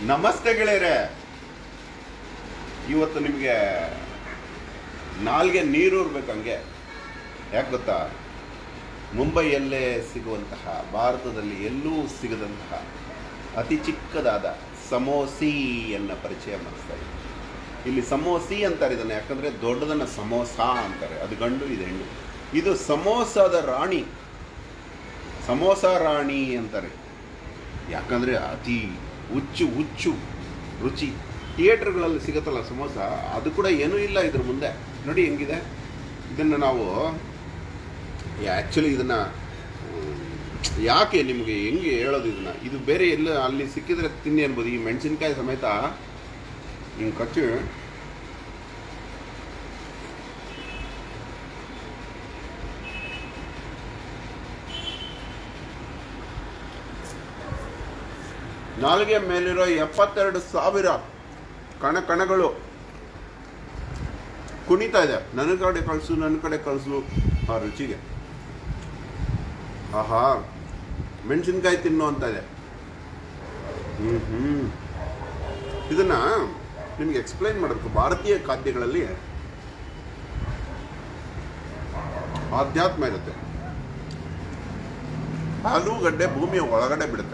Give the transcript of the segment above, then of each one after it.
ನಮಸ್ತೆ ಗೆಳೆಯರೆ ಇವತ್ತು ನಿಮಗೆ ನಾಲ್ಗೆ ನೀರು ಇರ್ಬೇಕು ಹಂಗೆ ಯಾಕೆ ಗೊತ್ತಾ ಮುಂಬೈಯಲ್ಲೇ ಸಿಗುವಂತಹ ಭಾರತದಲ್ಲಿ ಎಲ್ಲೂ ಸಿಗದಂತಹ ಅತಿ ಚಿಕ್ಕದಾದ ಸಮೋಸಿಯನ್ನು ಪರಿಚಯ ಮಾಡಿಸ್ತಾ ಇದ್ದೀನಿ ಇಲ್ಲಿ ಸಮೋಸಿ ಅಂತಾರೆ ಇದನ್ನು ಯಾಕಂದರೆ ದೊಡ್ಡದನ್ನು ಸಮೋಸ ಅಂತಾರೆ ಅದು ಗಂಡು ಇದು ಹೆಣ್ಣು ಇದು ಸಮೋಸದ ರಾಣಿ ಸಮೋಸ ರಾಣಿ ಅಂತಾರೆ ಯಾಕಂದರೆ ಅತಿ ಹುಚ್ಚು ಹುಚ್ಚು ರುಚಿ ಥಿಯೇಟ್ರ್ಗಳಲ್ಲಿ ಸಿಗುತ್ತಲ್ಲ ಸಮೋಸ ಅದು ಕೂಡ ಏನೂ ಇಲ್ಲ ಇದ್ರ ಮುಂದೆ ನೋಡಿ ಹೆಂಗಿದೆ ಇದನ್ನು ನಾವು ಆ್ಯಕ್ಚುಲಿ ಇದನ್ನು ಯಾಕೆ ನಿಮಗೆ ಹೆಂಗೆ ಹೇಳೋದು ಇದನ್ನು ಇದು ಬೇರೆ ಎಲ್ಲ ಅಲ್ಲಿ ಸಿಕ್ಕಿದ್ರೆ ತಿನ್ನಿ ಅನ್ಬೋದು ಈ ಮೆಣಸಿನ್ಕಾಯಿ ಸಮೇತ ಹಿಂಗೆ ಕಚ್ಚಿ ನಾಲ್ಗೆ ಮೇಲಿರೋ ಎಪ್ಪತ್ತೆರಡು ಸಾವಿರ ಕಣ ಕಣಗಳು ಕುಣಿತಾ ಇದೆ ನನ್ನ ಕಡೆ ಕಳಿಸು ನನ್ನ ಕಡೆ ಕಳಿಸು ಆ ರುಚಿಗೆ ಆಹಾ ಮೆಣಸಿನ್ಕಾಯಿ ತಿನ್ನು ಅಂತ ಇದೆ ಹ್ಞೂ ಹ್ಞೂ ಇದನ್ನ ನಿಮಗೆ ಎಕ್ಸ್ಪ್ಲೈನ್ ಮಾಡಬೇಕು ಭಾರತೀಯ ಖಾದ್ಯಗಳಲ್ಲಿ ಆಧ್ಯಾತ್ಮ ಇರುತ್ತೆ ಆಲೂಗಡ್ಡೆ ಭೂಮಿಯ ಒಳಗಡೆ ಬಿಡುತ್ತೆ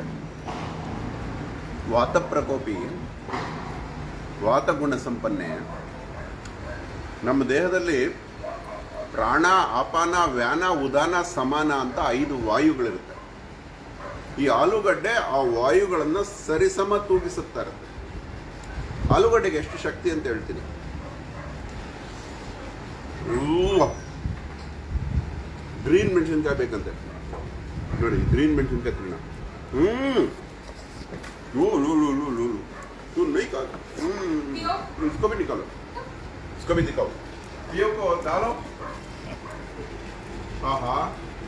ವಾತ ಪ್ರಕೋಪಿ ವಾತಗುಣ ಸಂಪನ್ನೆ ನಮ್ಮ ದೇಹದಲ್ಲಿ ಪ್ರಾಣ ಅಪಾನ ವ್ಯಾನ ಉದಾನ ಸಮಾನ ಅಂತ ಐದು ವಾಯುಗಳಿರುತ್ತೆ ಈ ಆಲೂಗಡ್ಡೆ ಆ ವಾಯುಗಳನ್ನು ಸರಿಸಮ ತೂಗಿಸುತ್ತಾ ಇರುತ್ತೆ ಆಲೂಗಡ್ಡೆಗೆ ಎಷ್ಟು ಶಕ್ತಿ ಅಂತ ಹೇಳ್ತೀನಿ ಗ್ರೀನ್ ಮೆಣಸಿನ್ಕಾಯಿ ಬೇಕಂತೆ ನೋಡಿ ಗ್ರೀನ್ ಮೆಣಸಿನ್ಕಾಯಿ ತಿನ್ನೋಣ ಹ್ಮ್ लो लो लो लो लो लो तू नहीं खा हम्म, इसको भी निकालो इसको भी दिखाओ पियो को डालो हाँ हाँ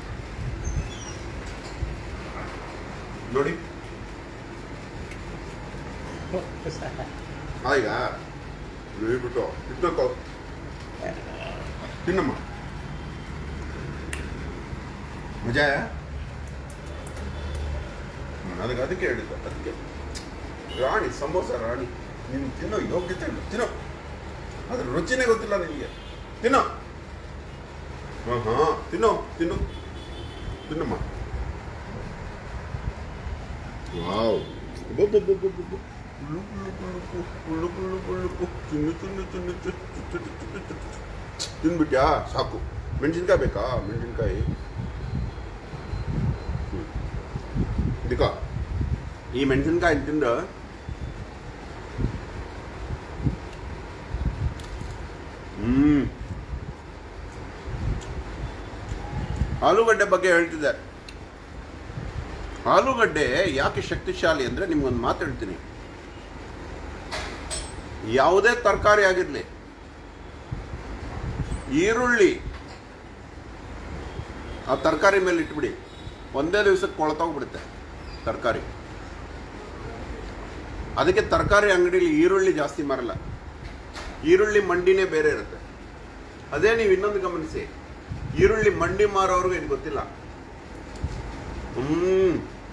ನೋಡಿ ಆಯ್ಗ ನೋಡ್ಬಿಟ್ಟು ಇಟ್ನಕ್ಕೋ ತಿನ್ನಮ್ಮ ಮಜಾ ಅದಕ್ಕೆ ಅದಕ್ಕೆ ಹೇಳಿದ್ದು ಅದಕ್ಕೆ ರಾಣಿ ಸಮೋಸ ರಾಣಿ ನೀನು ತಿನ್ನೋ ಯೋಗ್ಯತೆ ಇಲ್ಲ ತಿನ್ನೋ ಅದ್ರ ರುಚಿನೇ ಗೊತ್ತಿಲ್ಲ ನಿನಗೆ ತಿನ್ನೋ ಹಾಂ ಹಾಂ ತಿನ್ನೋ ತಿನ್ನು ತಿನ್ನಮ್ಮ ವಾವ್ ಬೊಬ್ಬೊಬ್ಬೊಬ್ಬೊಬ್ಬೊ. ಲುಕು, ಲುಕು, ಲುಕು, ಲುಕು, ಲುಕು, ಲುಕು. ತಿನ್ನು ತಿನ್ನು ತಿನ್ನು ತಿನ್ನು, ತಿನ್ನು, ತಿನ್ನು, ತಿನ್ನು. ತಿನ್ಬಿಟ್ಯಾ ಸಾಕು ಮೆಣಸಿನ್ಕಾಯಿ ಬೇಕಾ ಮೆಣಸಿನ್ಕಾಯಿ ದಿಕ್ಕ ಈ ಮೆಣಸಿನ್ಕಾಯಿ ತಿಂದು ಹ್ಮ್ ಆಲೂಗಡ್ಡೆ ಬಗ್ಗೆ ಹೇಳ್ತಿದ್ದೆ ಆಲೂಗಡ್ಡೆ ಯಾಕೆ ಶಕ್ತಿಶಾಲಿ ಅಂದ್ರೆ ನಿಮ್ಗೊಂದು ಮಾತು ಹೇಳ್ತೀನಿ ಯಾವುದೇ ತರಕಾರಿ ಆಗಿರ್ಲಿ ಈರುಳ್ಳಿ ಆ ತರಕಾರಿ ಮೇಲೆ ಇಟ್ಬಿಡಿ ಒಂದೇ ದಿವಸಕ್ಕೆ ಕೊಳತೋಗ್ಬಿಡುತ್ತೆ ತರಕಾರಿ ಅದಕ್ಕೆ ತರಕಾರಿ ಅಂಗಡಿಲಿ ಈರುಳ್ಳಿ ಜಾಸ್ತಿ ಮಾರಲ್ಲ ಈರುಳ್ಳಿ ಮಂಡಿನೇ ಬೇರೆ ಇರುತ್ತೆ ಅದೇ ನೀವು ಇನ್ನೊಂದು ಗಮನಿಸಿ ಈರುಳ್ಳಿ ಮಂಡಿ ಮಾರೋರ್ಗೂ ಇದು ಗೊತ್ತಿಲ್ಲ ಹ್ಮ್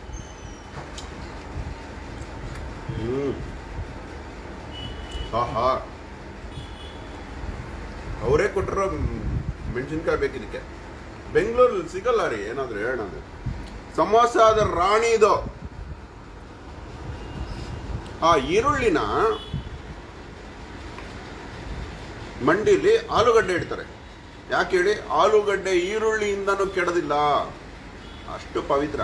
ಹ್ಮ್ ಆಹಾ ಅವರೇ ಕೊಟ್ಟಿರೋ ಮೆಣಸಿನ್ಕಾಯಿ ಬೇಕಿದಕ್ಕೆ ಬೆಂಗಳೂರಲ್ಲಿ ಸಿಗಲ್ಲ ರೀ ಏನಾದ್ರು ಹೇಳೋಣ ಸಮೋಸಾದ ರಾಣಿ ಇದು ಆ ಈರುಳ್ಳಿನ ಮಂಡಿಲಿ ಆಲೂಗಡ್ಡೆ ಇಡ್ತಾರೆ ಯಾಕೆ ಹೇಳಿ ಆಲೂಗಡ್ಡೆ ಈರುಳ್ಳಿಯಿಂದನೂ ಕೆಡದಿಲ್ಲ ಅಷ್ಟು ಪವಿತ್ರ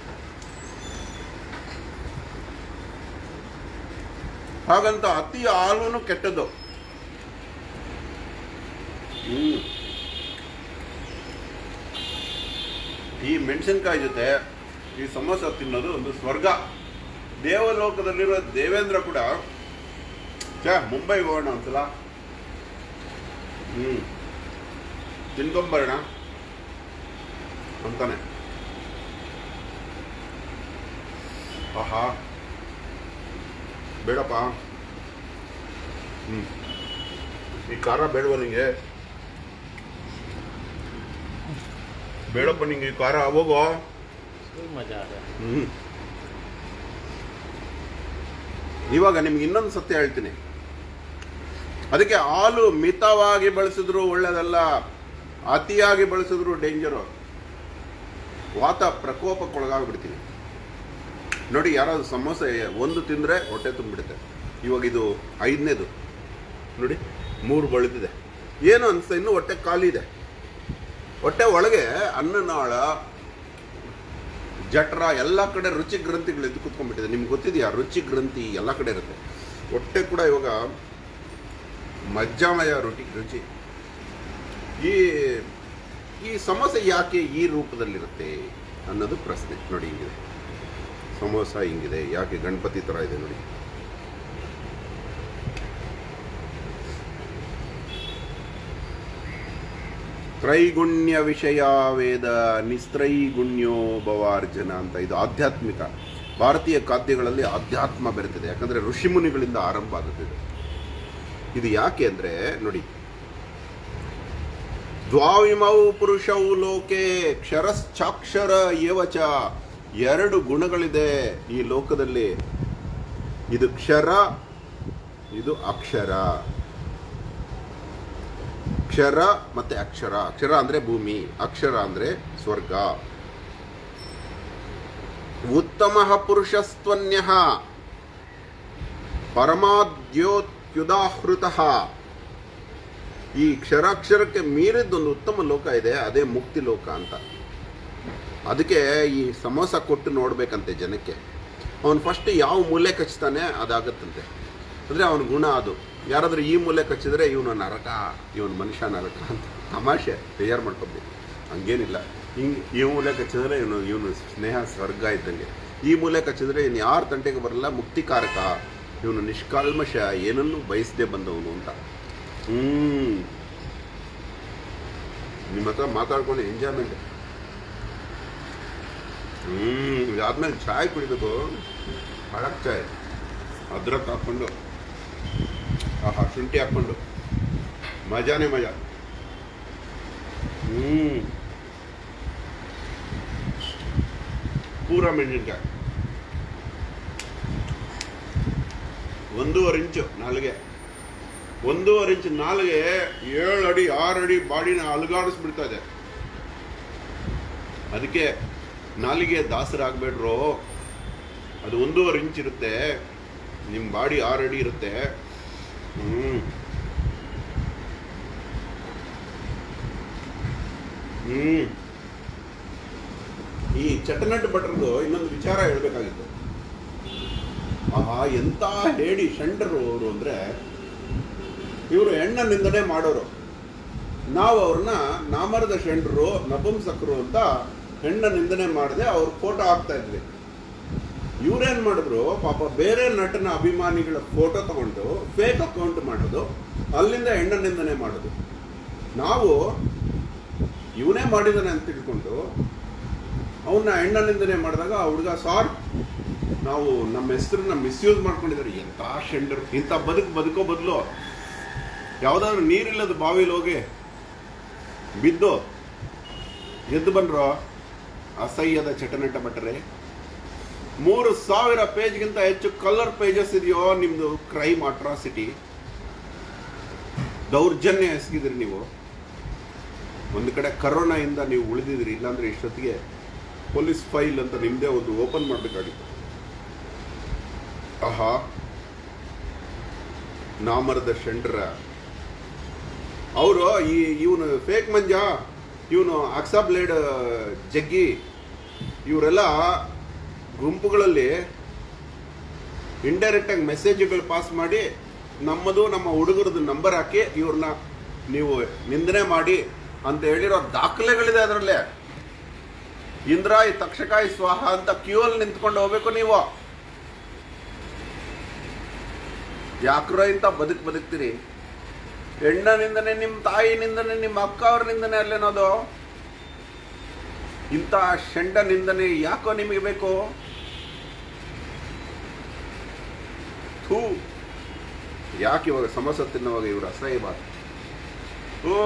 ಹಾಗಂತ ಅತಿ ಹಾಲೂನು ಕೆಟ್ಟದ್ದು ಹ್ಮ್ ಈ ಮೆಣಸಿನ್ಕಾಯಿ ಜೊತೆ ಈ ಸಮೋಸ ತಿನ್ನೋದು ಒಂದು ಸ್ವರ್ಗ ದೇವಲೋಕದಲ್ಲಿರೋ ದೇವೇಂದ್ರ ಕೂಡ ಛೇ ಮುಂಬೈಗೆ ಹೋಗೋಣ ಒಂದ್ಸಲ ಹ್ಮ್ ತಿನ್ಕೊಂಬರೋಣ ಅಂತಾನೆ ಆಹಾ ಬೇಡಪ್ಪ ಹ್ಮ್ ಈ ಖಾರ ಬೇಡವ ನಿಂಗೆ ಬೇಡಪ್ಪ ನಿಂಗೆ ಈ ಖಾರ ಹೋಗೋ मजा आ रहा है ಹ್ಮ್ ಇವಾಗ ನಿಮ್ಗೆ ಇನ್ನೊಂದು ಸತ್ಯ ಹೇಳ್ತೀನಿ ಅದಕ್ಕೆ ಹಾಲು ಮಿತವಾಗಿ ಬಳಸಿದ್ರು ಒಳ್ಳೇದಲ್ಲ ಅತಿಯಾಗಿ ಬಳಸಿದ್ರು ಡೇಂಜರು ವಾತ ಪ್ರಕೋಪಕ್ಕೊಳಗಾಗ್ಬಿಡ್ತೀನಿ ನೋಡಿ ಯಾರಾದ್ರು ಸಮೋಸೆ ಒಂದು ತಿಂದರೆ ಹೊಟ್ಟೆ ತುಂಬಿಡುತ್ತೆ ಇವಾಗ ಇದು ಐದನೇದು ನೋಡಿ ಮೂರು ಬಳಿದಿದೆ ಏನು ಅನ್ಸ್ತಾ ಇನ್ನು ಹೊಟ್ಟೆ ಖಾಲಿ ಇದೆ ಹೊಟ್ಟೆ ಒಳಗೆ ಅನ್ನನಾಳ ಜಠರ ಎಲ್ಲ ಕಡೆ ರುಚಿ ಗ್ರಂಥಿಗಳು ಎದ್ದು ಕುತ್ಕೊಂಡ್ಬಿಟ್ಟಿದೆ ನಿಮ್ಗೆ ಗೊತ್ತಿದೆಯಾ ರುಚಿ ಗ್ರಂಥಿ ಎಲ್ಲ ಕಡೆ ಇರುತ್ತೆ ಹೊಟ್ಟೆ ಕೂಡ ಇವಾಗ ಮಜ್ಜಾಮಯ ರುಚಿ ರುಚಿ ಈ ಈ ಸಮೋಸೆ ಯಾಕೆ ಈ ರೂಪದಲ್ಲಿರುತ್ತೆ ಅನ್ನೋದು ಪ್ರಶ್ನೆ ನೋಡಿ ಹಿಂಗಿದೆ ಸಮೋಸ ಹಿಂಗಿದೆ ಯಾಕೆ ಗಣಪತಿ ಥರ ಇದೆ ನೋಡಿ ತ್ರೈಗುಣ್ಯ ವಿಷಯ ವೇದ ನಿಸ್ತ್ರೈಗುಣ್ಯೋ ಭವಾರ್ಜನ ಅಂತ ಇದು ಆಧ್ಯಾತ್ಮಿಕ ಭಾರತೀಯ ಖಾದ್ಯಗಳಲ್ಲಿ ಆಧ್ಯಾತ್ಮ ಬೆರೆತಿದೆ ಯಾಕಂದ್ರೆ ಋಷಿಮುನಿಗಳಿಂದ ಆರಂಭ ಆಗುತ್ತೆ ಇದು ಇದು ಯಾಕೆ ಅಂದ್ರೆ ನೋಡಿ ದ್ವಾವಿಮೌ ಪುರುಷೌ ಲೋಕೆ ಕ್ಷರಶ್ಚಾಕ್ಷರ ಏವಚ ಎರಡು ಗುಣಗಳಿದೆ ಈ ಲೋಕದಲ್ಲಿ ಇದು ಕ್ಷರ ಇದು ಅಕ್ಷರ ಕ್ಷರ ಮತ್ತೆ ಅಕ್ಷರ ಅಕ್ಷರ ಅಂದ್ರೆ ಭೂಮಿ ಅಕ್ಷರ ಅಂದ್ರೆ ಸ್ವರ್ಗ ಉತ್ತಮ ಪುರುಷಸ್ತ್ವನ್ಯ ಪರಮಾದ್ಯೋತ್ಯುದಾಹೃತ ಈ ಕ್ಷರಾಕ್ಷರಕ್ಕೆ ಮೀರಿದ್ದೊಂದು ಉತ್ತಮ ಲೋಕ ಇದೆ ಅದೇ ಮುಕ್ತಿ ಲೋಕ ಅಂತ ಅದಕ್ಕೆ ಈ ಸಮೋಸ ಕೊಟ್ಟು ನೋಡ್ಬೇಕಂತೆ ಜನಕ್ಕೆ ಅವನು ಫಸ್ಟ್ ಯಾವ ಮೂಲೆ ಕಚ್ತಾನೆ ಅದಾಗತ್ತಂತೆ ಅಂದರೆ ಅವನ ಗುಣ ಅದು ಯಾರಾದರೂ ಈ ಮೂಲೆ ಕಚ್ಚಿದ್ರೆ ಇವನು ನರಕ ಇವನು ಮನುಷ್ಯ ನರಕ ಅಂತ ತಮಾಷೆ ಬೇಜಾರು ಮಾಡ್ಕೊಬೇಕು ಹಂಗೇನಿಲ್ಲ ಹಿಂಗೆ ಈ ಮೂಲೆ ಕಚ್ಚಿದ್ರೆ ಇವನು ಇವನು ಸ್ನೇಹ ಸ್ವರ್ಗ ಇದ್ದಂಗೆ ಈ ಮೂಲೆ ಕಚ್ಚಿದ್ರೆ ಇನ್ನು ಯಾರ ತಂಟೆಗೆ ಬರಲ್ಲ ಮುಕ್ತಿಕಾರಕ ಇವನು ನಿಷ್ಕಲ್ಮಶ ಏನನ್ನು ಬಯಸದೆ ಬಂದವನು ಅಂತ ಹ್ಮ್ ನಿಮ್ಮ ಹತ್ರ ಮಾತಾಡ್ಕೊಂಡು ಎಂಜಾಯ್ಮೆಂಟ್ ಹ್ಮ್ ಇದಾದ್ಮೇಲೆ ಚಾಯ್ ಕುಡಿಬೇಕು ಹಳಕ್ ಚಾಯ್ ಅದ್ರಕ್ ಹಾಕ್ಕೊಂಡು ಆಹಾ ಶುಂಠಿ ಹಾಕ್ಕೊಂಡು ಮಜಾನೇ ಮಜಾ ಹ್ಮ್ ಪೂರ ಮೆಣಸಿನ್ಕಾಯಿ ಒಂದೂವರೆ ಇಂಚು ನಾಲ್ಗೆ ಒಂದೂವರೆ ಇಂಚು ನಾಲ್ಗೆ ಏಳು ಅಡಿ ಆರು ಅಡಿ ಬಾಡಿನ ಅಲುಗಾಡಿಸ್ಬಿಡ್ತಾ ಇದೆ ಅದಕ್ಕೆ ನಾಲಿಗೆ ದಾಸರಾಗಬೇಡ್ರು ಅದು ಒಂದೂವರೆ ಇಂಚ್ ಇರುತ್ತೆ ನಿಮ್ಮ ಬಾಡಿ ಆರು ಅಡಿ ಇರುತ್ತೆ ಹ್ಮ್ ಹ್ಮ್ ಈ ಚಟನಟ್ ಭಟ್ರದ್ದು ಇನ್ನೊಂದು ವಿಚಾರ ಹೇಳ್ಬೇಕಾಗಿತ್ತು ಆಹಾ ಎಂತ ಹೇಳಿ ಶಂಡರು ಅವರು ಅಂದ್ರೆ ಇವರು ಹೆಣ್ಣ ನಿಂದನೆ ಮಾಡೋರು ನಾವು ಅವ್ರನ್ನ ನಾಮರದ ಶಂಡ್ರು ನಪುಂಸಕರು ಅಂತ ಹೆಣ್ಣ ನಿಂದನೆ ಮಾಡದೆ ಅವ್ರ ಫೋಟೋ ಹಾಕ್ತಾ ಇದ್ವಿ ಇವ್ರೇನ್ ಮಾಡಿದ್ರು ಪಾಪ ಬೇರೆ ನಟನ ಅಭಿಮಾನಿಗಳ ಫೋಟೋ ತಗೊಂಡು ಫೇಕ್ ಅಕೌಂಟ್ ಮಾಡೋದು ಅಲ್ಲಿಂದ ಹೆಣ್ಣ ನಿಂದನೆ ಮಾಡೋದು ನಾವು ಇವನೇ ಮಾಡಿದಾನೆ ಅಂತ ತಿಳ್ಕೊಂಡು ಅವನ್ನ ಹೆಣ್ಣ ನಿಂದನೆ ಮಾಡಿದಾಗ ಆ ಹುಡುಗ ಸಾರ್ ನಾವು ನಮ್ಮ ಹೆಸರನ್ನ ಮಿಸ್ಯೂಸ್ ಮಾಡ್ಕೊಂಡಿದ್ದಾರೆ ಎಂತ ಶೆಂಡರ್ ಇಂಥ ಬದುಕು ಬದುಕೋ ಬದಲು ಯಾವುದಾದ್ರೂ ನೀರಿಲ್ಲದ ಬಾವಿಲಿ ಹೋಗಿ ಬಿದ್ದು ಎದ್ದು ಬಂದ್ರು ಅಸಹ್ಯದ ಚಟನಟ ಭಟ್ರೆ ಮೂರು ಸಾವಿರ ಪೇಜ್ಗಿಂತ ಹೆಚ್ಚು ಕಲರ್ ಪೇಜಸ್ ಇದೆಯೋ ನಿಮ್ದು ಕ್ರೈಮ್ ಅಟ್ರಾಸಿಟಿ ದೌರ್ಜನ್ಯ ಎಸಗಿದ್ರಿ ನೀವು ಒಂದು ಕಡೆ ಕರೋನಾಯಿಂದ ನೀವು ಉಳಿದಿದ್ರಿ ಇಲ್ಲಾಂದ್ರೆ ಇಷ್ಟೊತ್ತಿಗೆ ಪೊಲೀಸ್ ಫೈಲ್ ಅಂತ ನಿಮ್ದೇ ಒಂದು ಓಪನ್ ಮಾಡಬೇಕಾಗಿತ್ತು ಆಹಾ ನಾಮರದ ಶಂಡ್ರ ಅವರು ಈ ಇವನು ಫೇಕ್ ಮಂಜ ಇವನು ಅಕ್ಸಾ ಬ್ಲೇಡ್ ಜಗ್ಗಿ ಇವರೆಲ್ಲ ಗುಂಪುಗಳಲ್ಲಿ ಇಂಡೈರೆಕ್ಟ್ ಆಗಿ ಮೆಸೇಜ್ಗಳು ಪಾಸ್ ಮಾಡಿ ನಮ್ಮದು ನಮ್ಮ ಹುಡುಗರದ್ದು ನಂಬರ್ ಹಾಕಿ ಇವ್ರನ್ನ ನೀವು ನಿಂದನೆ ಮಾಡಿ ಅಂತ ಹೇಳಿರೋ ದಾಖಲೆಗಳಿದೆ ಅದರಲ್ಲೇ ಇಂದ್ರಾಯ್ ತಕ್ಷಕಾಯ್ ಸ್ವಾಹ ಅಂತ ಕ್ಯೂ ಅಲ್ಲಿ ನಿಂತ್ಕೊಂಡು ಹೋಗ್ಬೇಕು ನೀವು ಯಾಕ್ರೋ ಇಂತ ಬದುಕ್ ಬದುಕ್ತೀರಿ ಹೆಣ್ಣನಿಂದನೇ ನಿಮ್ಮ ತಾಯಿನಿಂದನೇ ನಿಮ್ಮ ಅಕ್ಕ ಅವ್ರನಿಂದನೇ ಅಲ್ಲೇನೋದು ಇಂಥ ಶಂಡ ನಿಂದನೆ ಯಾಕೋ ನಿಮಗೆ ಬೇಕು ಥೂ ಯಾಕೆ ಇವಾಗ ಸಮಸ್ಯೆ ತಿನ್ನುವಾಗ ಇವರು ಅಸಹ್ಯ ಬಾತ್ ಓ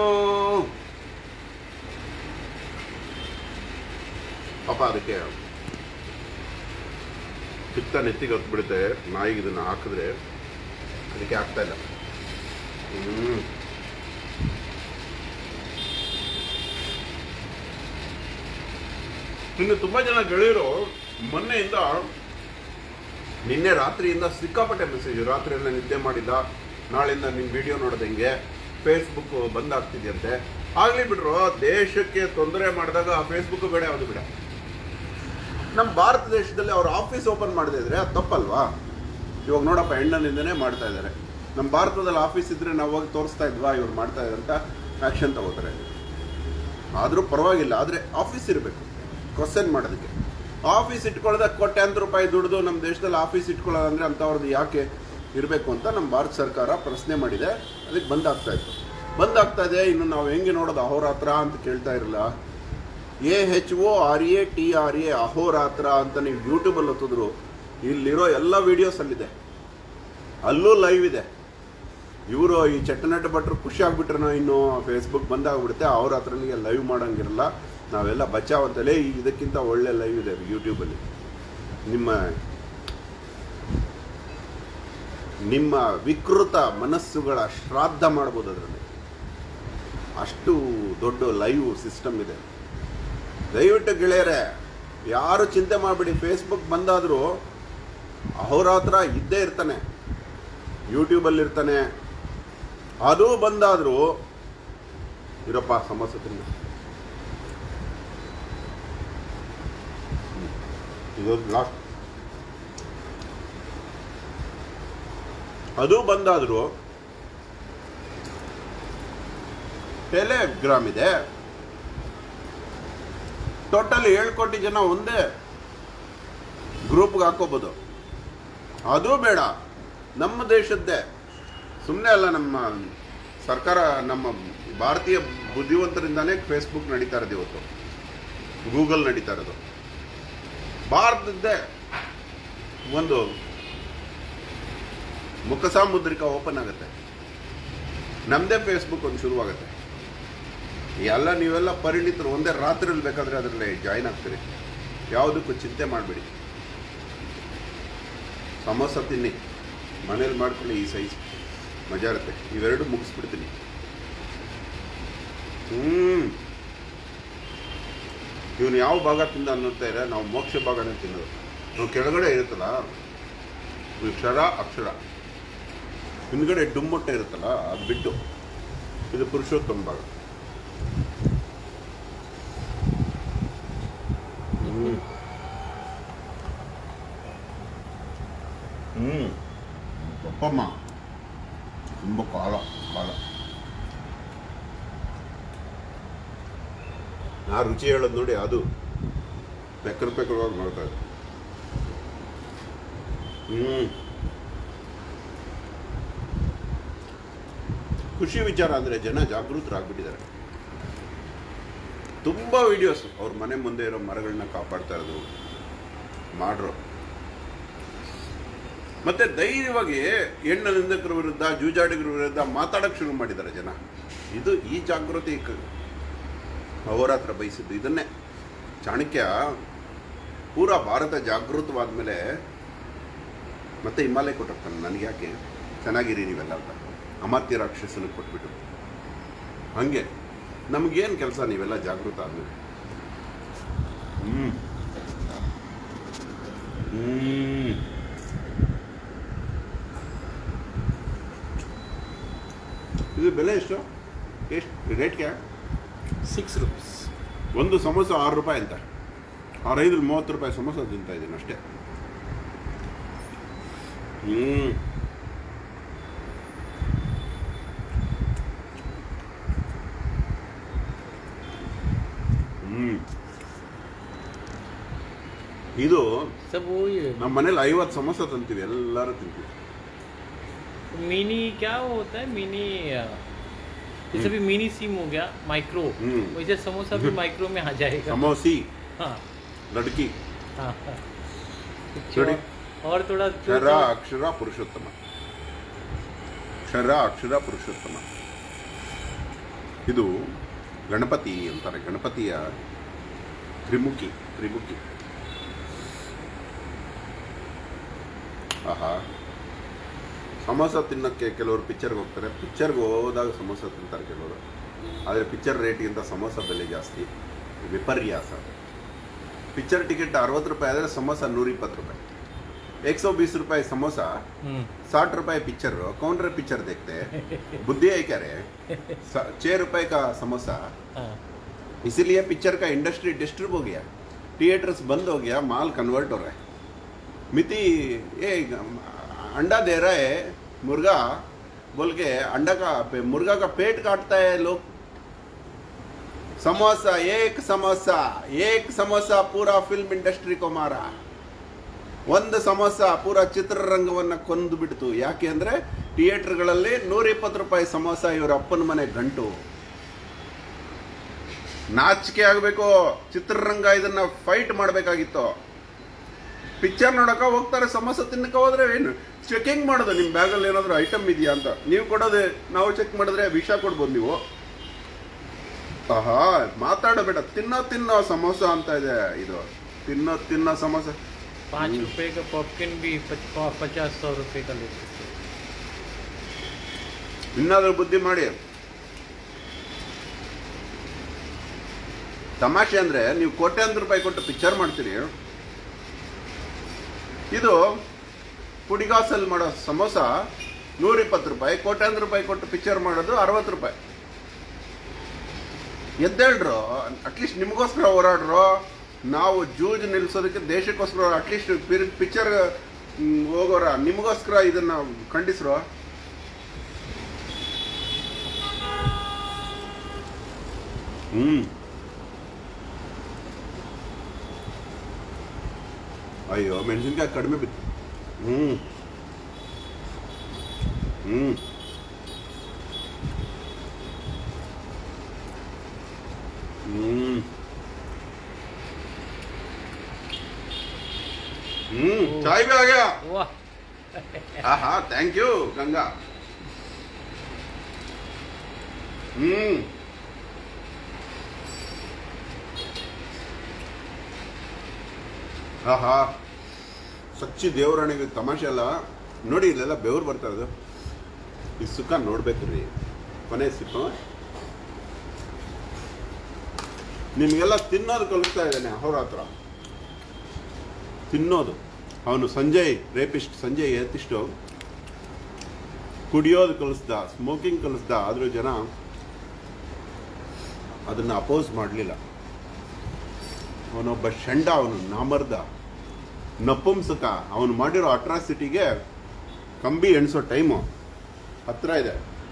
ಪಾಪ ಅದಕ್ಕೆ ಪಿತ್ತ ನೆತ್ತಿಗೆ ಹೊತ್ಬಿಡುತ್ತೆ ನಾಯಿಗೆ ಇದನ್ನು ಹಾಕಿದ್ರೆ ಅದಕ್ಕೆ ಆಗ್ತಾ ಇಲ್ಲ ಹ್ಮ್ ಇನ್ನು ತುಂಬಾ ಜನ ಗೆಳೆಯರು ಮೊನ್ನೆಯಿಂದ ನಿನ್ನೆ ರಾತ್ರಿಯಿಂದ ಸಿಕ್ಕಾಪಟ್ಟೆ ಮೆಸೇಜ್ ರಾತ್ರಿ ಎಲ್ಲ ನಿದ್ದೆ ಮಾಡಿಲ್ಲ ನಾಳೆಯಿಂದ ನಿಮ್ಮ ವಿಡಿಯೋ ನೋಡೋದಂಗೆ ಫೇಸ್ಬುಕ್ ಬಂದ್ ಆಗ್ತಿದೆಯಂತೆ ಆಗ್ಲಿ ಬಿಡ್ರು ದೇಶಕ್ಕೆ ತೊಂದರೆ ಮಾಡಿದಾಗ ಆ ಫೇಸ್ಬುಕ್ ಬೇಡ ಯಾವುದು ಬೇಡ ನಮ್ಮ ಭಾರತ ದೇಶದಲ್ಲಿ ಅವ್ರ ಆಫೀಸ್ ಓಪನ್ ಮಾಡದೇ ಇದ್ರೆ ಅದು ತಪ್ಪಲ್ವಾ ಇವಾಗ ನೋಡಪ್ಪ ಹೆಣ್ಣನಿಂದನೇ ಮಾಡ್ತಾ ಇದ್ದಾರೆ ನಮ್ಮ ಭಾರತದಲ್ಲಿ ಆಫೀಸ್ ಇದ್ರೆ ನಾವು ಹೋಗಿ ತೋರಿಸ್ತಾ ಇದ್ವಾ ಇವ್ರು ಮಾಡ್ತಾ ಇದ್ದಾರೆ ಅಂತ ಆ್ಯಕ್ಷನ್ ತಗೋತಾರೆ ಆದರೂ ಪರವಾಗಿಲ್ಲ ಆದರೆ ಆಫೀಸ್ ಇರಬೇಕು ಕ್ವಶನ್ ಮಾಡೋದಕ್ಕೆ ಆಫೀಸ್ ಇಟ್ಕೊಳ್ಳೋದಕ್ಕೆ ಕೋಟ್ಯಾಂತರ ರೂಪಾಯಿ ದುಡ್ದು ನಮ್ಮ ದೇಶದಲ್ಲಿ ಆಫೀಸ್ ಇಟ್ಕೊಳ್ಳೋದಂದ್ರೆ ಅಂಥವ್ರದ್ದು ಯಾಕೆ ಇರಬೇಕು ಅಂತ ನಮ್ಮ ಭಾರತ ಸರ್ಕಾರ ಪ್ರಶ್ನೆ ಮಾಡಿದೆ ಅದಕ್ಕೆ ಬಂದ್ ಆಗ್ತಾ ಇತ್ತು ಬಂದ್ ಆಗ್ತಾ ಇದೆ ಇನ್ನು ನಾವು ಹೆಂಗೆ ನೋಡೋದು ಅಹೋರಾತ್ರ ಅಂತ ಕೇಳ್ತಾ ಇರಲಿಲ್ಲ A H O R A T R A Ahoratra ಅಂತ ನೀವು ಯೂಟ್ಯೂಬಲ್ಲಿ ಹೊತ್ತಿದ್ರು ಇಲ್ಲಿರೋ ಎಲ್ಲ ವೀಡಿಯೋಸ್ ಅಲ್ಲಿದೆ ಅಲ್ಲೂ ಲೈವ್ ಇದೆ ಇವರು ಈ ಚಟ್ಟನಟ ಭಟ್ರು ಖುಷಿ ಆಗ್ಬಿಟ್ರೆ ಇನ್ನು ಫೇಸ್ಬುಕ್ ಬಂದಾಗ್ಬಿಡುತ್ತೆ ಅವ್ರ ಹತ್ರನಿಗೆ ಲೈವ್ ಮಾಡೋಂಗಿರಲ್ಲ ನಾವೆಲ್ಲ ಬಚಾವ್ ಅಂತಲೇ ಇದಕ್ಕಿಂತ ಒಳ್ಳೆ ಲೈವ್ ಇದೆ ಯೂಟ್ಯೂಬಲ್ಲಿ ನಿಮ್ಮ ನಿಮ್ಮ ವಿಕೃತ ಮನಸ್ಸುಗಳ ಶ್ರಾದ್ದ ಮಾಡ್ಬೋದು ಅದರಲ್ಲಿ ಅಷ್ಟು ದೊಡ್ಡ ಲೈವ್ ಸಿಸ್ಟಮ್ ಇದೆ ದಯವಿಟ್ಟು ಗೆಳೆಯರೆ ಯಾರು ಚಿಂತೆ ಮಾಡಬೇಡಿ ಫೇಸ್ಬುಕ್ ಬಂದಾದರೂ ಅಹೋರಾತ್ರ ಇದ್ದೇ ಇರ್ತಾನೆ ಯೂಟ್ಯೂಬಲ್ಲಿ ಇರ್ತಾನೆ ಅದು ಬಂದಾದರೂ ಇರಪ್ಪ ಸಮಸ್ಯೆ ತಿನ್ನ ಇದು ಲಾಸ್ಟ್ ಅದು ಬಂದಾದರೂ ಟೆಲಿಗ್ರಾಮ್ ಇದೆ ಟೋಟಲ್ ಏಳು ಕೋಟಿ ಜನ ಒಂದೇ ಗ್ರೂಪ್ಗೆ ಹಾಕೋಬೋದು ಅದು ಬೇಡ ನಮ್ಮ ದೇಶದ್ದೇ ಸುಮ್ಮನೆ ಅಲ್ಲ ನಮ್ಮ ಸರ್ಕಾರ ನಮ್ಮ ಭಾರತೀಯ ಬುದ್ಧಿವಂತರಿಂದಾನೇ ಫೇಸ್ಬುಕ್ ನಡೀತಾ ಇರೋದು ಇವತ್ತು ಗೂಗಲ್ ನಡೀತಾ ಇರೋದು ಭಾರತದ್ದೇ ಒಂದು ಮುಖಸಾಮುದ್ರಿಕ ಓಪನ್ ಆಗುತ್ತೆ ನಮ್ಮದೇ ಫೇಸ್ಬುಕ್ ಒಂದು ಶುರುವಾಗುತ್ತೆ ಎಲ್ಲ ನೀವೆಲ್ಲ ಪರಿಣಿತರು ಒಂದೇ ರಾತ್ರಿಯಲ್ಲಿ ಬೇಕಾದರೆ ಅದರಲ್ಲಿ ಜಾಯ್ನ್ ಆಗ್ತೀರಿ ಯಾವುದಕ್ಕೂ ಚಿಂತೆ ಮಾಡಬೇಡಿ ಸಮೋಸ ತಿನ್ನಿ ಮನೇಲಿ ಮಾಡ್ಕೊಳ್ಳಿ ಈ ಸೈಜ್ ಮಜಾ ಇರುತ್ತೆ ಇವೆರಡು ಮುಗಿಸ್ಬಿಡ್ತೀನಿ ಹ್ಮ್ ಇವನು ಯಾವ ಭಾಗ ತಿಂದ ಅನ್ನುತ್ತಾರೆ ನಾವು ಮೋಕ್ಷ ಭಾಗನೇ ತಿನ್ನೋದು ನಾವು ಕೆಳಗಡೆ ಇರುತ್ತಲ್ಲ ಇದು ಕ್ಷರ ಅಕ್ಷರ ಹಿಂದ್ಗಡೆ ಡುಮ್ಮೊಟ್ಟೆ ಇರುತ್ತಲ್ಲ ಅದು ಬಿಟ್ಟು ಇದು ಪುರುಷೋತ್ತಮ ಭಾಗ ಹ್ಮ್ ಹ್ಮ್ ಪಪ್ಪಮ್ಮ ತುಂಬ ಕಾಲ ಕಾಲ ನಾ ರುಚಿ ಹೇಳೋದು ನೋಡಿ ಅದು ಪೆಕ್ಕರ್ ಪೆಕ್ಕರವಾಗಿ ಮಾಡ್ತಾ ಇದೆ ಹ್ಮ್ ಖುಷಿ ವಿಚಾರ ಅಂದರೆ ಜನ ಜಾಗೃತರಾಗ್ಬಿಟ್ಟಿದ್ದಾರೆ ತುಂಬ ವಿಡಿಯೋಸ್ ಅವ್ರ ಮನೆ ಮುಂದೆ ಇರೋ ಮರಗಳನ್ನ ಕಾಪಾಡ್ತಾ ಇರೋದು ಮಾಡ್ರು ಮತ್ತೆ ಧೈರ್ಯವಾಗಿ ಹೆಣ್ಣು ನಿಂದಕರ ವಿರುದ್ಧ ಜೂಜಾಡಿಗರ ವಿರುದ್ಧ ಮಾತಾಡಕ್ಕೆ ಶುರು ಮಾಡಿದ್ದಾರೆ ಜನ ಇದು ಈ ಜಾಗೃತಿ ಕ- ಅವರ ಹತ್ರ ಬಯಸಿದ್ದು ಇದನ್ನೇ ಚಾಣಕ್ಯ ಪೂರಾ ಭಾರತ ಜಾಗೃತವಾದ ಮೇಲೆ ಮತ್ತೆ ಹಿಮಾಲಯ ಕೊಟ್ಟಿರ್ತಾನೆ ನನಗೆ ಯಾಕೆ ಚೆನ್ನಾಗಿರಿ ನೀವೆಲ್ಲ ಅಂತ ಅಮಾತ್ಯ ರಾಕ್ಷಸನಿಗೆ ಕೊಟ್ಬಿಟ್ಟು ಹಂಗೆ ನಮಗೇನು ಕೆಲಸ ನೀವೆಲ್ಲ ಜಾಗೃತ ಆದ್ಮೇಲೆ ಹ್ಮ್ ಹ್ಮ್ ಇದು ಬೆಲೆ ಎಷ್ಟು ಎಷ್ಟು ರೇಟ್ಗೆ ಸಿಕ್ಸ್ ರುಪೀಸ್ ಒಂದು ಸಮೋಸ ಆರು ರೂಪಾಯಿ ಅಂತ ಆರೈದ್ರಲ್ಲಿ ಮೂವತ್ತು ರೂಪಾಯಿ ಸಮೋಸ ತಿಂತಾ ಇದ್ದೀನಿ ಅಷ್ಟೇ ಹ್ಮ್ ಹ್ಮ್ ಇದು सब वही है ನಮ್ಮ ಮನೇಲಿ ಐವತ್ತು ಸಮೋಸ ತಂತೀವಿ ಎಲ್ಲರೂ ತಿಂತೀವಿ मिनी क्या होता है मिनी अ, जैसे भी मिनी सिम हो गया माइक्रो हम्म। वैसे समोसा भी माइक्रो में आ जाएगा ಸಮೋಸಿ हाँ ಲಡ್ಕಿ हाँ हाँ। कुछ थोड़ी- और- और थोड़ा जो- ಕ್ಷರ ಅಕ್ಷರ ಪುರುಷೋತ್ತಮ ಕ್ಷರ ಅಕ್ಷರ ಪುರುಷೋತ್ತಮ ಇದು ಗಣಪತಿ ಅಂತಾರೆ ಗಣಪತಿಯ ತ್ರಿಮುಖಿ ತ್ರಿಮುಖಿ ಆಹಾ ಸಮೋಸ ತಿನ್ನೋಕ್ಕೆ ಕೆಲವರು ಪಿಕ್ಚರ್ಗೆ ಹೋಗ್ತಾರೆ ಪಿಕ್ಚರ್ಗೆ ಹೋದಾಗ ಸಮೋಸ ತಿಂತಾರೆ ಕೆಲವರು ಆದರೆ ಪಿಕ್ಚರ್ ರೇಟ್ಗಿಂತ ಸಮೋಸ ಬೆಲೆ ಜಾಸ್ತಿ ವಿಪರ್ಯಾಸ ಪಿಕ್ಚರ್ ಟಿಕೆಟ್ ಅರವತ್ತು ರೂಪಾಯಿ ಆದರೆ ಸಮೋಸ ನೂರಿಪ್ಪತ್ತು ರೂಪಾಯಿ एक सौ बीस रुपए समोसा हम्म साठ रुपए पिक्चर कौन रे पिक्चर देखते हैं बुद्धि है क्या रे स- छह रुपए का समोसा हाँ इसीलिए पिक्चर का इंडस्ट्री डिस्टर्ब हो गया थिएटर्स बंद हो गया माल कन्वर्ट हो रहा है मिति ये अंडा दे रहा है मुर्गा बोल के अंडा का पे- मुर्गा का पेट काटता है लोग समोसा एक समोसा एक समोसा पूरा फिल्म इंडस्ट्री को मारा ಒಂದು ಸಮೋಸ ಪೂರ ಚಿತ್ರರಂಗವನ್ನು ಕೊಂದು ಬಿಡ್ತು ಯಾಕೆ ಅಂದರೆ ಥಿಯೇಟರ್ಗಳಲ್ಲಿ ನೂರ ಇಪ್ಪತ್ತು ರೂಪಾಯಿ ಸಮೋಸ ಇವರ ಅಪ್ಪನ ಮನೆ ಗಂಟು ನಾಚಿಕೆ ಆಗಬೇಕು ಚಿತ್ರರಂಗ ಇದನ್ನ ಫೈಟ್ ಮಾಡಬೇಕಾಗಿತ್ತು ಪಿಕ್ಚರ್ ನೋಡಕ ಹೋಗ್ತಾರೆ ಸಮೋಸ ತಿನ್ನಕ ಹೋದ್ರೆ ಏನು ಚೆಕಿಂಗ್ ಮಾಡೋದು ನಿಮ್ಮ ಬ್ಯಾಗಲ್ಲಿ ಏನಾದರೂ ಐಟಮ್ ಇದೆಯಾ ಅಂತ ನೀವು ಕೊಡೋದು ನಾವು ಚೆಕ್ ಮಾಡಿದ್ರೆ ವಿಷ ಕೊಡ್ಬೋದು ನೀವು ಆಹಾ ಮಾತಾಡಬೇಡ ತಿನ್ನೋ ತಿನ್ನೋ ಸಮೋಸ ಅಂತ ಇದೆ ಇದು ತಿನ್ನೋ ತಿನ್ನೋ ಸಮೋಸ पाँच रुपए का पॉपकॉर्न भी पच- प- पचास सौ रुपए का लेते थे ಇನ್ನಾದ್ರೂ ಬುದ್ಧಿ ಮಾಡಿ ತಮಾಷೆ ಅಂದ್ರೆ ನೀವು ಕೋಟ್ಯಾಂತರ ರೂಪಾಯಿ ಕೊಟ್ಟು ಪಿಕ್ಚರ್ ಮಾಡ್ತೀರಿ ಇದು ಪುಡಿಗಾಸಲ್ಲಿ ಮಾಡೋ ಸಮೋಸ ನೂರಿಪ್ಪತ್ತು ರೂಪಾಯಿ ಕೋಟ್ಯಾಂತರ ರೂಪಾಯಿ ಕೊಟ್ಟು ಪಿಕ್ಚರ್ ಮಾಡೋದು ಅರವತ್ತು ರೂಪಾಯಿ ಎದ್ದೇಳ್ರು ಅಟ್ಲೀಸ್ಟ್ ನಿಮಗೋಸ್ಕರ ಹೋರಾಡ್ರು ನಾವು ಜೂಜ್ ನಿಲ್ಲಿಸೋದಕ್ಕೆ ದೇಶಕ್ಕೋಸ್ಕರ ಅಟ್ಲೀಸ್ಟ್ ಪಿಕ್ಚರ್ ಹೋಗೋರ ನಿಮಗೋಸ್ಕರ ಇದನ್ನ ಖಂಡಿಸ್ರು ಹ್ಮ್ ಅಯ್ಯೋ ಮೆಣಸಿನ್ಕಾಯಿ ಕಡಿಮೆ ಬಿತ್ತು ಹ್ಮ್ ಹ್ಮ್ ಹ್ಮ್ हम्म चाय भी आ गया वाह हाँ हाँ थैंक यू गंगा हम्म ಹಾ ಹಾ ಸಚ್ಚಿ ದೇವರಾಣಿಗೆ ತಮಾಷೆ ಅಲ್ಲ ನೋಡಿ ಇಲ್ಲೆಲ್ಲ ಬೆವರು ಬರ್ತಾ ಇರೋದು ಈ ಸುಖ ನೋಡ್ಬೇಕು ರೀ ಕೊನೆ ಸಿಕ್ಕ ನಿಮಗೆಲ್ಲ ತಿನ್ನೋದು ಕಲಿಸ್ತಾ ಇದ್ದಾನೆ ಅಹೋರಾತ್ರ ತಿನ್ನೋದು ಅವನು ಸಂಜಯ್ ರೇಪಿಸ್ಟ್ ಸಂಜಯ್ ಎತ್ತಿಷ್ಟು ಕುಡಿಯೋದು ಕಲಿಸ್ದ ಸ್ಮೋಕಿಂಗ್ ಕಲಿಸ್ದ ಆದರೂ ಜನ ಅದನ್ನು ಅಪೋಸ್ ಮಾಡಲಿಲ್ಲ ಅವನೊಬ್ಬ ಷಂಡ ಅವನು ನಾಮರ್ದ ನಪುಂಸಕ ಅವನು ಮಾಡಿರೋ ಅಟ್ರಾಸಿಟಿಗೆ ಕಂಬಿ ಎಣಿಸೋ ಟೈಮು ಹತ್ರ ಇದೆ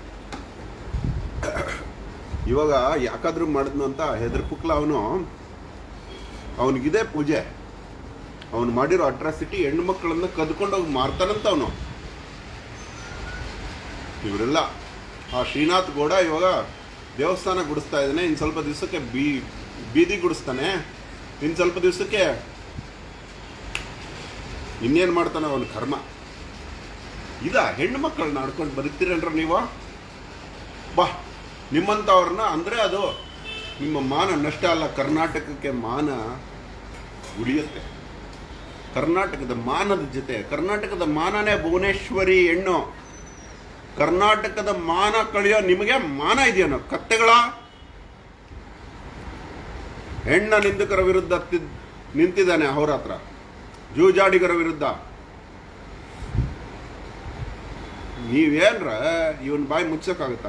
ಇವಾಗ ಯಾಕಾದ್ರೂ ಮಾಡಿದ್ನು ಅಂತ ಹೆದರ್ಪುಕ್ಲ ಅವನು ಅವನಿಗಿದೆ ಪೂಜೆ ಅವನು ಮಾಡಿರೋ ಅಟ್ರಾಸಿಟಿ ಹೆಣ್ಣು ಮಕ್ಕಳನ್ನ ಕದ್ಕೊಂಡೋಗಿ ಮಾರ್ತಾನಂತ ಅವನು ಇವರೆಲ್ಲ ಆ ಶ್ರೀನಾಥ್ ಗೌಡ ಇವಾಗ ದೇವಸ್ಥಾನ ಗುಡಿಸ್ತಾ ಇದ್ದಾನೆ ಇನ್ನು ಸ್ವಲ್ಪ ದಿವಸಕ್ಕೆ ಬೀ ಬೀದಿ ಗುಡಿಸ್ತಾನೆ ಇನ್ನು ಸ್ವಲ್ಪ ದಿವಸಕ್ಕೆ ಇನ್ನೇನು ಮಾಡ್ತಾನೆ ಅವನ ಕರ್ಮ ಇದ ಹೆಣ್ಣು ಮಕ್ಕಳನ್ನ ಆಡ್ಕೊಂಡು ಬದುಕ್ತೀರಲ್ರ ನೀವು ಬಾ ನಿಮ್ಮಂಥವ್ರನ್ನ ಅಂದರೆ ಅದು ನಿಮ್ಮ ಮಾನ ನಷ್ಟ ಅಲ್ಲ ಕರ್ನಾಟಕಕ್ಕೆ ಮಾನ ಉಳಿಯುತ್ತೆ ಕರ್ನಾಟಕದ ಮಾನದ ಜೊತೆ ಕರ್ನಾಟಕದ ಮಾನನೇ ಭುವನೇಶ್ವರಿ ಹೆಣ್ಣು ಕರ್ನಾಟಕದ ಮಾನ ಕಳೆಯೋ ನಿಮಗೆ ಮಾನ ಇದೆಯೇನೋ ಕತ್ತೆಗಳ ಹೆಣ್ಣ ನಿಂದಕರ ವಿರುದ್ಧ ತಿ- ನಿಂತಿದ್ದಾನೆ ಅವರ ಹತ್ರ ಜೂಜಾಡಿಗರ ವಿರುದ್ಧ ನೀವೇನ್ರ ಇವನ್ ಬಾಯಿ ಮುಚ್ಚಕ್ಕಾಗತ್ತಾ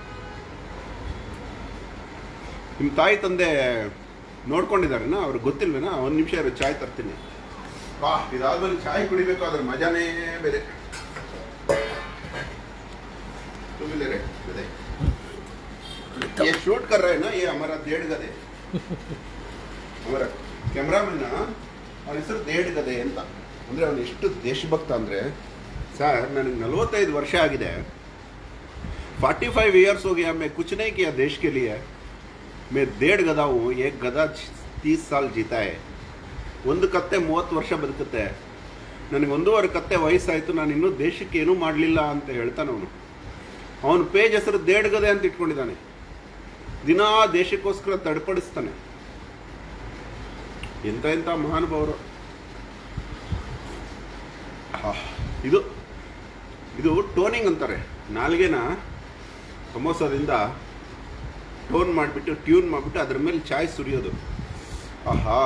ನಿಮ್ಮ ತಾಯಿ ತಂದೆ ನೋಡ್ಕೊಂಡಿದ್ದಾರೇನ ಅವ್ರಿಗೆ ಗೊತ್ತಿಲ್ವೇನಾ ಒಂದು ನಿಮಿಷ ಇರೋ ಚಾಯ್ ತರ್ತೀನಿ ಬಾ ಇದಾದ್ಮೇಲೆ ಚಾಯ್ ಕುಡಿಬೇಕು ಅದ್ರ ಮಜಾನೇ ಬೇರೆ तुम भी ले रहे दे दे। ये शूट कर रहे हैं ना ये हमारा देड़ गदे ಅವರ ಕ್ಯಾಮ್ರಾಮನ್ ಅವನ ಹೆಸರು ದೇಡ್ ಗದೆ ಅಂತ ಅಂದರೆ ಅವನು ಎಷ್ಟು ದೇಶಭಕ್ತ ಅಂದರೆ ಸರ್ ನನಗೆ ನಲವತ್ತೈದು ವರ್ಷ ಆಗಿದೆ ಫಾರ್ಟಿ फाइव ईयर्स हो गया मैं कुछ नहीं किया देश के लिए मैं डेढ़ गदा हूँ एक गदा तीस साल जीता है ಒಂದು ಕತ್ತೆ ಮೂವತ್ತು ವರ್ಷ ಬದುಕುತ್ತೆ ನನಗೆ ಒಂದೂವರೆ ಕತ್ತೆ ವಯಸ್ಸಾಯಿತು ನಾನು ಇನ್ನೂ ದೇಶಕ್ಕೆ ಏನೂ ಮಾಡಲಿಲ್ಲ ಅಂತ ಹೇಳ್ತಾನೆ ಅವನು ಅವನ ಪೇಜ್ ಹೆಸರು ದೇಡ್ಗದೆ ಅಂತ ಇಟ್ಕೊಂಡಿದ್ದಾನೆ ದಿನಾ ದೇಶಕ್ಕೋಸ್ಕರ ತಡ್ಪಡಿಸ್ತಾನೆ ಎಂತ ಎಂಥ ಮಹಾನುಭಾವರು ಆಹ್. ಇದು ಇದು ಟೋನಿಂಗ್ ಅಂತಾರೆ ನಾಲ್ಗೆನ ಸಮೋಸದಿಂದ ಟೋನ್ ಮಾಡಿಬಿಟ್ಟು ಟ್ಯೂನ್ ಮಾಡಿಬಿಟ್ಟು ಅದ್ರ ಮೇಲೆ ಚಾಯ್ ಸುರಿಯೋದು ಆಹಾ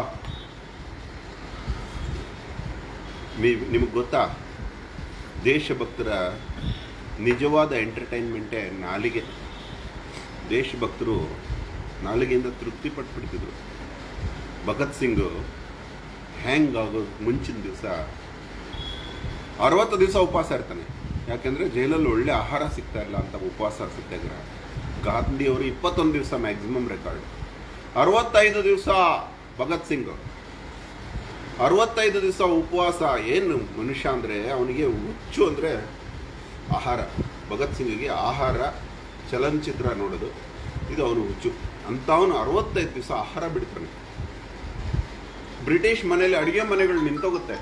ನಿಮಗೆ ಗೊತ್ತಾ ದೇಶಭಕ್ತರ ನಿಜವಾದ ಎಂಟರ್ಟೈನ್ಮೆಂಟೇ ನಾಲಿಗೆ ದೇಶಭಕ್ತರು ನಾಲಿಗೆಯಿಂದ ತೃಪ್ತಿ ಪಟ್ಬಿಡ್ತಿದ್ರು ಭಗತ್ ಸಿಂಗು ಹ್ಯಾಂಗ್ ಆಗೋ ಮುಂಚಿನ ದಿವಸ ಅರವತ್ತು ದಿವಸ ಉಪವಾಸ ಇರ್ತಾನೆ ಯಾಕೆಂದರೆ ಜೈಲಲ್ಲಿ ಒಳ್ಳೆ ಆಹಾರ ಸಿಗ್ತಾ ಇಲ್ಲ ಅಂತ ಉಪವಾಸ ಸತ್ಯಾಗ್ರಹ ಗಾಂಧಿ ಅವರು ಇಪ್ಪತ್ತೊಂದು ದಿವಸ ಮ್ಯಾಕ್ಸಿಮಮ್ ರೆಕಾರ್ಡ್ ಅರವತ್ತೈದು ದಿವಸ ಭಗತ್ ಸಿಂಗ್ ಅರವತ್ತೈದು ದಿವಸ ಉಪವಾಸ ಏನು ಮನುಷ್ಯ ಅಂದರೆ ಅವನಿಗೆ ಹುಚ್ಚು ಅಂದರೆ ಆಹಾರ ಭಗತ್ ಸಿಂಗಿಗೆ ಆಹಾರ ಚಲನಚಿತ್ರ ನೋಡೋದು ಇದು ಅವನು ಹುಚ್ಚು ಅಂಥವನು ಅರವತ್ತೈದು ದಿವಸ ಆಹಾರ ಬಿಡ್ತಾನೆ ಬ್ರಿಟಿಷ್ ಮನೆಯಲ್ಲಿ ಅಡುಗೆ ಮನೆಗಳು ನಿಂತೋಗುತ್ತೆ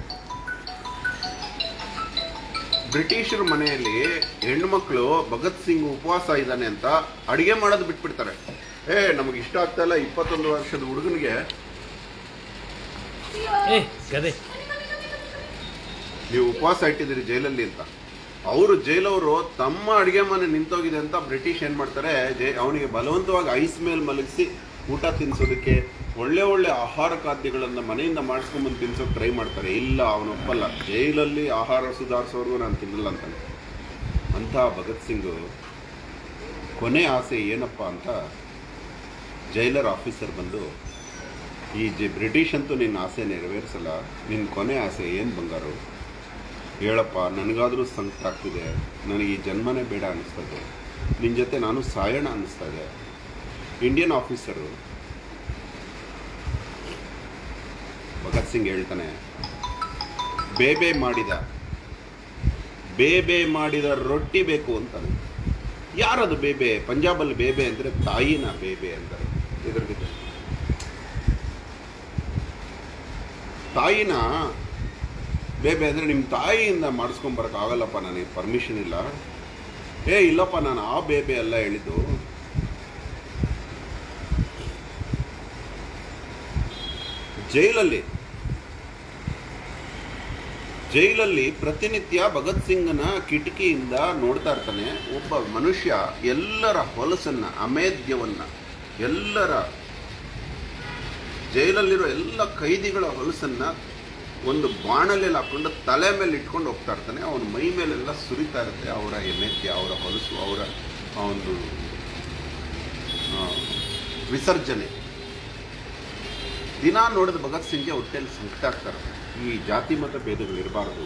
ಬ್ರಿಟಿಷರ ಮನೆಯಲ್ಲಿ ಹೆಣ್ಮಕ್ಳು ಭಗತ್ ಸಿಂಗ್ ಉಪವಾಸ ಇದ್ದಾನೆ ಅಂತ ಅಡುಗೆ ಮಾಡೋದು ಬಿಟ್ಬಿಡ್ತಾರೆ ಏ ನಮಗೆ ಇಷ್ಟ ಆಗ್ತಾ ಇಲ್ಲ ಇಪ್ಪತ್ತೊಂದು ವರ್ಷದ ಹುಡುಗನಿಗೆ ಏ ಗದೆ ನೀವು ಉಪವಾಸ ಇಟ್ಟಿದ್ದೀರಿ ಜೈಲಲ್ಲಿ ಅಂತ ಅವರು ಜೈಲವರು ತಮ್ಮ ಅಡುಗೆ ಮನೆ ನಿಂತೋಗಿದೆ ಅಂತ ಬ್ರಿಟಿಷ್ ಏನು ಮಾಡ್ತಾರೆ ಜೈ ಅವನಿಗೆ ಬಲವಂತವಾಗಿ ಐಸ್ ಮೇಲೆ ಮಲಗಿಸಿ ಊಟ ತಿನ್ನಿಸೋದಕ್ಕೆ ಒಳ್ಳೆ ಒಳ್ಳೆ ಆಹಾರ ಖಾದ್ಯಗಳನ್ನು ಮನೆಯಿಂದ ಮಾಡಿಸ್ಕೊಂಬಂದು ತಿನ್ಸೋಕೆ ಟ್ರೈ ಮಾಡ್ತಾರೆ ಇಲ್ಲ ಅವನು ಒಪ್ಪಲ್ಲ ಜೈಲಲ್ಲಿ ಆಹಾರ ಸುಧಾರಿಸೋರ್ಗು ನಾನು ತಿನ್ನಲ್ಲ ಅಂತಾನೆ ಅಂಥ ಭಗತ್ ಸಿಂಗು ಕೊನೆ ಆಸೆ ಏನಪ್ಪ ಅಂತ ಜೈಲರ್ ಆಫೀಸರ್ ಬಂದು ಈ ಜೆ ಬ್ರಿಟಿಷ್ ಅಂತೂ ನಿನ್ನ ಆಸೆ ನೆರವೇರಿಸಲ್ಲ ನಿನ್ನ ಕೊನೆ ಆಸೆ ಏನು ಬಂಗಾರು ಹೇಳಪ್ಪ ನನಗಾದರೂ ಸಂಕಟ ಆಗ್ತಿದೆ ನನಗೆ ಈ ಜನ್ಮನೇ ಬೇಡ ಅನ್ನಿಸ್ತದೆ ನಿನ್ನ ಜೊತೆ ನಾನು ಸಾಯೋಣ ಅನ್ನಿಸ್ತಾ ಇದೆ ಇಂಡಿಯನ್ ಆಫೀಸರು ಭಗತ್ ಸಿಂಗ್ ಹೇಳ್ತಾನೆ ಬೇಬೆ ಮಾಡಿದ ಬೇಬೆ ಮಾಡಿದ ರೊಟ್ಟಿ ಬೇಕು ಅಂತಾನೆ ಯಾರದು ಬೇಬೆ ಪಂಜಾಬಲ್ಲಿ ಬೇಬೆ ಅಂದರೆ ತಾಯಿನ ಬೇಬೆ ಅಂತಾರೆ ಇದ್ರಿಗೆ ತಾಯಿನ ಬೇಬೆ ಅಂದರೆ ನಿಮ್ಮ ತಾಯಿಯಿಂದ ಮಾಡಿಸ್ಕೊಂಬರಕ್ಕೆ ಆಗಲ್ಲಪ್ಪ ನನಗೆ ಪರ್ಮಿಷನ್ ಇಲ್ಲ ಏ ಇಲ್ಲಪ್ಪ ನಾನು ಆ ಬೇಬೆ ಎಲ್ಲ ಹೇಳಿದ್ದು ಜೈಲಲ್ಲಿ ಜೈಲಲ್ಲಿ ಪ್ರತಿನಿತ್ಯ ಭಗತ್ ಸಿಂಗ್ನ ಕಿಟಕಿಯಿಂದ ನೋಡ್ತಾ ಇರ್ತಾನೆ ಒಬ್ಬ ಮನುಷ್ಯ ಎಲ್ಲರ ಹೊಲಸನ್ನ ಅಮೇಧ್ಯವನ್ನ ಎಲ್ಲರ ಜೈಲಲ್ಲಿರೋ ಎಲ್ಲ ಕೈದಿಗಳ ಹೊಲಸನ್ನ ಒಂದು ಬಾಣಲೆಲ್ಲ ಹಾಕೊಂಡು ತಲೆ ಮೇಲೆ ಇಟ್ಕೊಂಡು ಹೋಗ್ತಾ ಇರ್ತಾನೆ ಅವನ ಮೈ ಮೇಲೆಲ್ಲ ಸುರಿತಾ ಇರುತ್ತೆ ಅವರ ಎಮೆತ್ಯ ಅವರ ಹೊಲಸು ಅವರ ಆ ಒಂದು ಆ, ವಿಸರ್ಜನೆ ದಿನ ನೋಡಿದ ಭಗತ್ ಸಿಂಗ್ಗೆ ಹೊಟ್ಟೆಯಲ್ಲಿ ಸಂಕಟ ಆಗ್ತಾರೆ ಈ ಜಾತಿ ಮತ ಭೇದಗಳು ಇರಬಾರ್ದು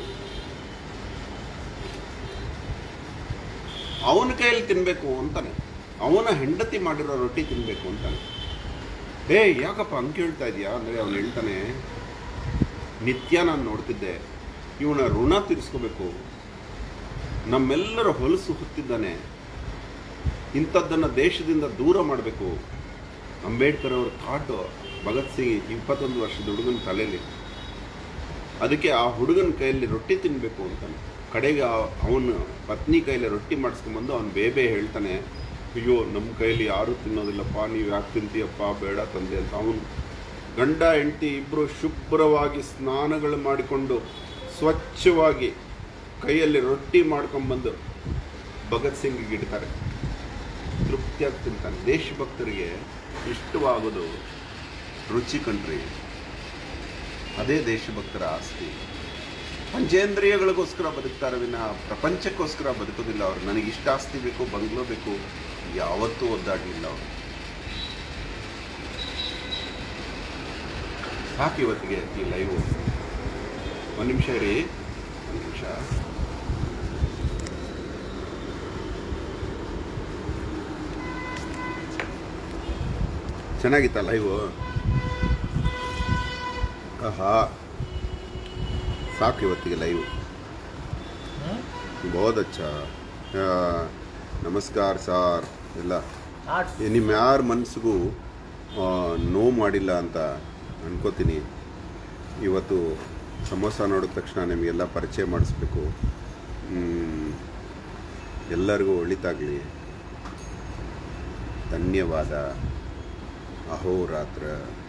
ಅವನ ಕೈಯಲ್ಲಿ ತಿನ್ನಬೇಕು ಅಂತಾನೆ ಅವನ ಹೆಂಡತಿ ಮಾಡಿರೋ ರೊಟ್ಟಿ ತಿನ್ನಬೇಕು ಅಂತಾನೆ ಏ ಯಾಕಪ್ಪ ಹಂಗೆ ಹೇಳ್ತಾ ಇದೆಯಾ ಅಂದರೆ ಅವನು ಹೇಳ್ತಾನೆ ನಿತ್ಯ ನಾನು ನೋಡ್ತಿದ್ದೆ ಇವನ ಋಣ ತೀರಿಸ್ಕೋಬೇಕು ನಮ್ಮೆಲ್ಲರ ಹೊಲಸು ಹೊತ್ತಿದ್ದಾನೆ ಇಂಥದ್ದನ್ನು ದೇಶದಿಂದ ದೂರ ಮಾಡಬೇಕು ಅಂಬೇಡ್ಕರ್ ಅವರ ಥಾಟು ಭಗತ್ ಸಿಂಗ್ ಇಪ್ಪತ್ತೊಂದು ವರ್ಷದ ಹುಡುಗನ ತಲೆಯಲ್ಲಿ ಅದಕ್ಕೆ ಆ ಹುಡುಗನ ಕೈಯಲ್ಲಿ ರೊಟ್ಟಿ ತಿನ್ನಬೇಕು ಅಂತಾನೆ ಕಡೆಗೆ ಅವನ ಪತ್ನಿ ಕೈಯಲ್ಲಿ ರೊಟ್ಟಿ ಮಾಡಿಸ್ಕೊಂಬಂದು ಅವನು ಬೇಬೆ ಹೇಳ್ತಾನೆ ಅಯ್ಯೋ ನಮ್ಮ ಕೈಯಲ್ಲಿ ಯಾರೂ ತಿನ್ನೋದಿಲ್ಲಪ್ಪ ನೀವು ಯಾಕೆ ತಿಂತೀಯಪ್ಪ ಬೇಡ ತಂದೆ ಅಂತ ಅವನು ಗಂಡ ಹೆಂಡತಿ ಇಬ್ಬರು ಶುಭ್ರವಾಗಿ ಸ್ನಾನಗಳು ಮಾಡಿಕೊಂಡು ಸ್ವಚ್ಛವಾಗಿ ಕೈಯಲ್ಲಿ ರೊಟ್ಟಿ ಮಾಡ್ಕೊಂಬಂದು ಭಗತ್ ಸಿಂಗಿಗೆ ಇಡ್ತಾರೆ ತೃಪ್ತಿಯಾಗಿ ತಿಂತಾನೆ ದೇಶಭಕ್ತರಿಗೆ ಇಷ್ಟವಾಗೋದು ರುಚಿ ಕಂಡ್ರಿ ಅದೇ ದೇಶಭಕ್ತರ ಆಸ್ತಿ ಪಂಚೇಂದ್ರಿಯಗಳಿಗೋಸ್ಕರ ಬದುಕ್ತಾರೆ ವಿನ ಪ್ರಪಂಚಕ್ಕೋಸ್ಕರ ಬದುಕೋದಿಲ್ಲ ಅವ್ರು ನನಗೆ ಇಷ್ಟ ಆಸ್ತಿ ಬೇಕು ಬಂಗ್ಲೋ ಬೇಕು ಯಾವತ್ತೂ ಒದ್ದಾಡಲಿಲ್ಲ ಅವರು ಸಾಕು ಇವತ್ತಿಗೆ ಈ ಲೈವು ಒಂದು ನಿಮಿಷ ರೀ ಒಂದು ನಿಮಿಷ ಚೆನ್ನಾಗಿತ್ತ ಲೈವು ಆಹಾ ಸಾಕು ಇವತ್ತಿಗೆ ಲೈವ್ बहुत अच्छा ಆ, ನಮಸ್ಕಾರ ಸಾರ್ ಎಲ್ಲ ಆರ್ಟ್ಸ್ ಏ, ನಿಮ್ಮ ಯಾರ ಮನಸ್ಸಿಗೂ ನೋವು ಮಾಡಿಲ್ಲ ಅಂತ ಅನ್ಕೋತೀನಿ ಇವತ್ತು ಸಮೋಸ ನೋಡಿದ ತಕ್ಷಣ ನಿಮಗೆಲ್ಲ ಪರಿಚಯ ಮಾಡಿಸ್ಬೇಕು ಹ್ಮ್, ಎಲ್ಲರಿಗೂ ಒಳಿತಾಗಲಿ ಧನ್ಯವಾದ ಅಹೋರಾತ್ರ